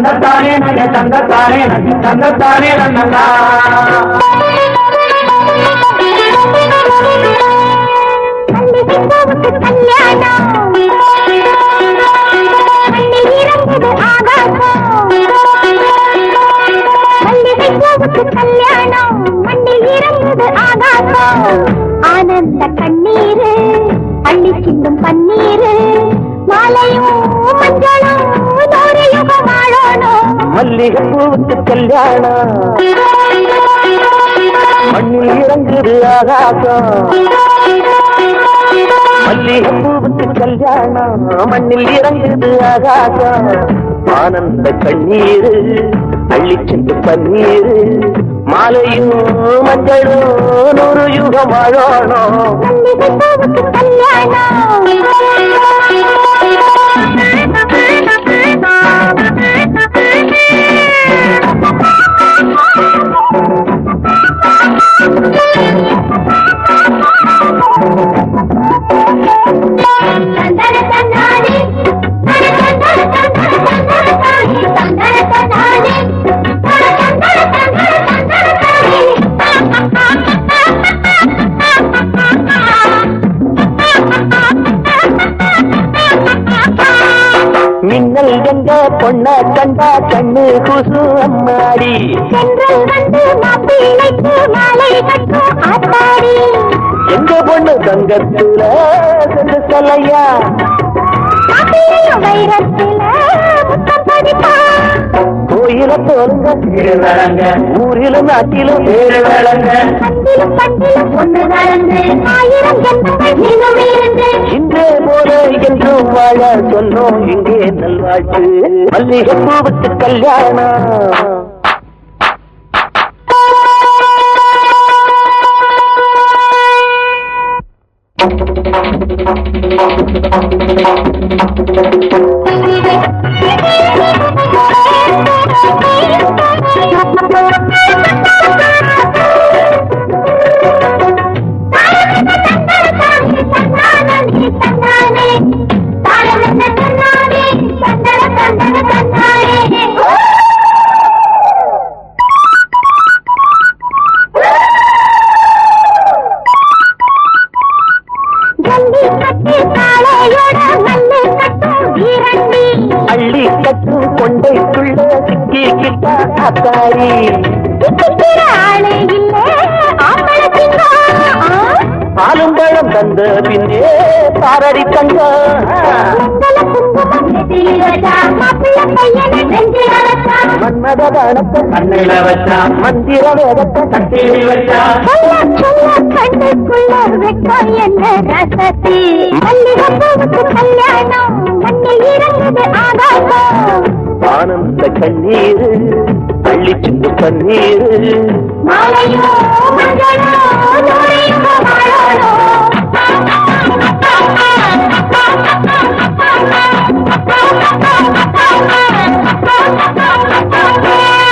தந்தத்தானே நகை தந்தத்தானே நகை தந்தத்தானே நன்னல்லா மல்லிகைப்பூவுக்கு கல்யாணம் மண்ணில் இறங்குது ஆகாசம் மல்லிகைப்பூவுக்கு கல்யாணம் மண்ணில் இறங்குது ஆகாசம் ஆனந்த கண்ணீர் அள்ளி சிந்தும் பன்னீர் மாலையும் மஞ்சளும் நூறு யுகம் ஆழணும் மல்லிகைப்பூவுக்கு கல்யாணம் மண்ணில் இறங்குது ஆகாசம் மல்லிகைப்பூவுக்கு கல்யாணம் மண்ணில் இறங்குது ஆகாசம் ஆனந்த கண்ணீர் அள்ளி சென்று பன்னீர் மாலையும் மஞ்சளும் நூறு யுகம் வாழணும் மல்லிகைப்பூவுக்கு மின்னல் எங்க பொண்ண கண்டா கண்ணு குசு அம்மாடி சென்றல் வந்து மாப்பிள்ளைக்கு மாலை கட்டும் ஆத்தாடி எங்க பொண்ணு தங்கத்துல சென்று சொல்லையா மாப்பிள்ளையும் வைரத்தில முத்தம் பதிப்பா கோயில போலுங்க ஊரில நாட்டிலும் வேறு வழங்க பந்திலும் பண்டிலும் ஒன்று கலந்து ஆயிரம் ஜென்மங்கள் இன்னும் இருந்து இன்றே போல என்றும் வாழ சொன்னோம் இங்கே நல்வாழ்த்து மல்லிகை பூவுக்கு கல்யாணம் ஜல்லிக்கட்டு காளையோட மல்லு கட்டும் வீரண்டி அள்ளி கட்டும் கொண்டைக்குள்ள சிக்கி கிட்டா அத்தாரி சுத்திக்கிற ஆளே இல்ல ஆம்பள சிங்கம் பாலும் பழம் தந்த பின்னே பாரடி தங்கம் மங்கள குங்குமம் நெத்தியில வச்சா மாப்பிள்ள பையனை நெஞ்சில வச்சா மன்மத தானத்தை கண்ணில வச்சா மந்திர வேதத்தை கட்டில் வச்சா சொல்ல சொல்ல கண்ணுக்குள்ள வெட்கம் என்ன ரசத்தி மல்லிகைப்பூவுக்கு கல்யாணம் மண்ணில் இறங்குது ஆகாசம் ஆனந்த கண்ணீர் அள்ளி சிந்து பன்னீர் மாலையோ மஞ்சளோ